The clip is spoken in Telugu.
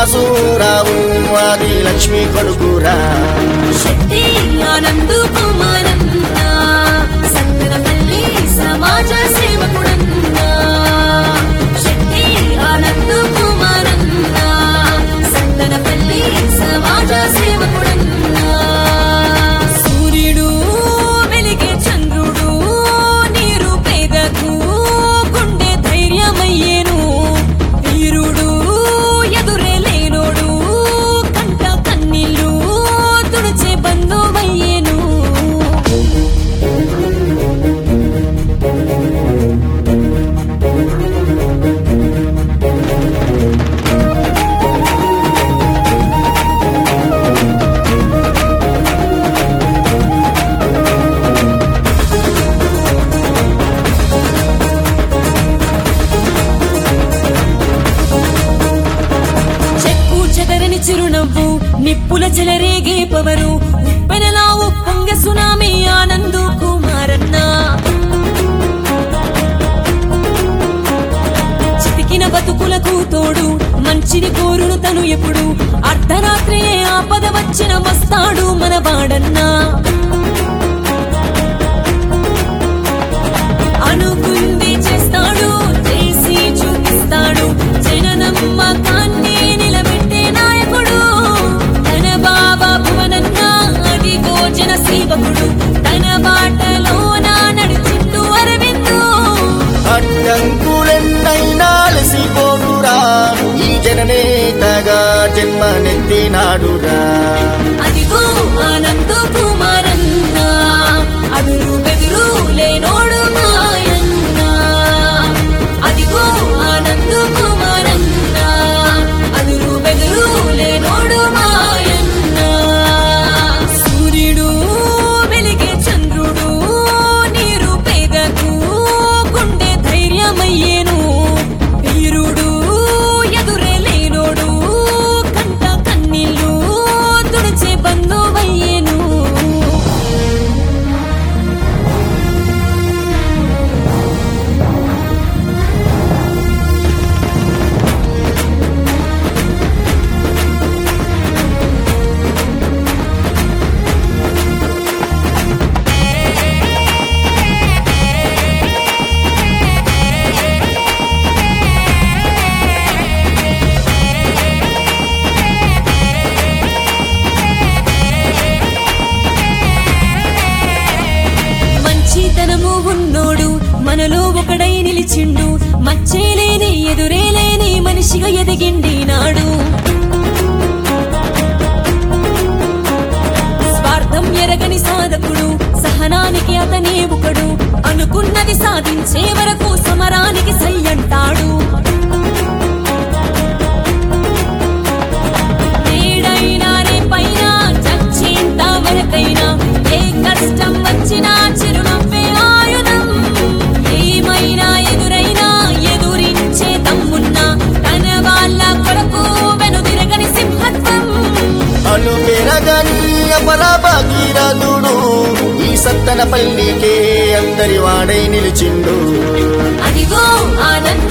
వాసురావు ఆది లక్ష్మి కొడుకురా శక్తి ఆనందు కుమారన్న సంగనపల్లి సమాజ సేవకుడన్న శక్తి ఆనందు కుమారన్న సంగనపల్లి సమాజ సేవకుడన్న సూర్యుడు వెలిగే చంద్రుడు నీరు పేదకు గుండె ధైర్యమయ్యేను వీరుడు ఎదురే లేనోడు కంట కన్నీళ్ళు తుడిచే బంధువయ్యేను చెక్కు చెదరని చిరునవ్వు నిప్పుల చెలరేగే పవరు ఉప్పెనలా ఉప్పొంగ సునామీ ఆనందు కుమారన్న చితికిన బతుకులకు తోడు మంచిని కోరును తను ఎప్పుడు అర్ధరాత్రి ఆపద వచ్చిన వస్తాడు మన వాడన్నా అనుకుంది చేస్తాడు చేసి చూపిస్తాడు జననమ్మకాన్ని నిలబెట్టే నాయకుడు తన బాబా భువనన్న అదిగో జన సేవకుడు తన బాటలోన నడిచిండు అరవిందు అడ్డంకులెన్నైనా లసిపోడురా ఈ జననేతగా జన్మనెత్తినాడురా అదిగో ఆనందు కుమారన్న అదురు బెదురు లేనోడు మాయన్న అదిగో ఆనందు కుమారన్న అదురు బెదురు లేనోడు మాయన్న సూర్యుడు వెలిగే చంద్రుడు నీరు పేదకు గుండె ధైర్యమయ్యేను వీరుడు ఎదురే లేనోడు కంట కన్నీళ్ళు తుడిచే బంధువయ్యేను మంచితనము ఉన్నోడు మనలో ఒకడై నిలిచిండు మచ్చేలేని ఎదురేలేని మనిషిగా ఎదిగిండి నాడు స్వార్థం ఎరగని సాధకుడు సహనానికి అతనే ఒకడు అనుకున్నది సాధించే వరకు సమరానికి సై అంటాడు నేడైనా రేపైనా చచ్చేంత వరకైనా ఏ కష్టం వచ్చినా చిరునవ్వే ఆయుధం ఏమైనా ఎదురైనా ఎదురించే తమ్మున్నా తన వాళ్ళ కొరకు వెనుదిరగని సింహత్వం అను పెరగని అపరా భగీరథుడు ఈ సత్తన పల్లికే అందరి వాడై నిలిచిండు అదిగో ఆనంద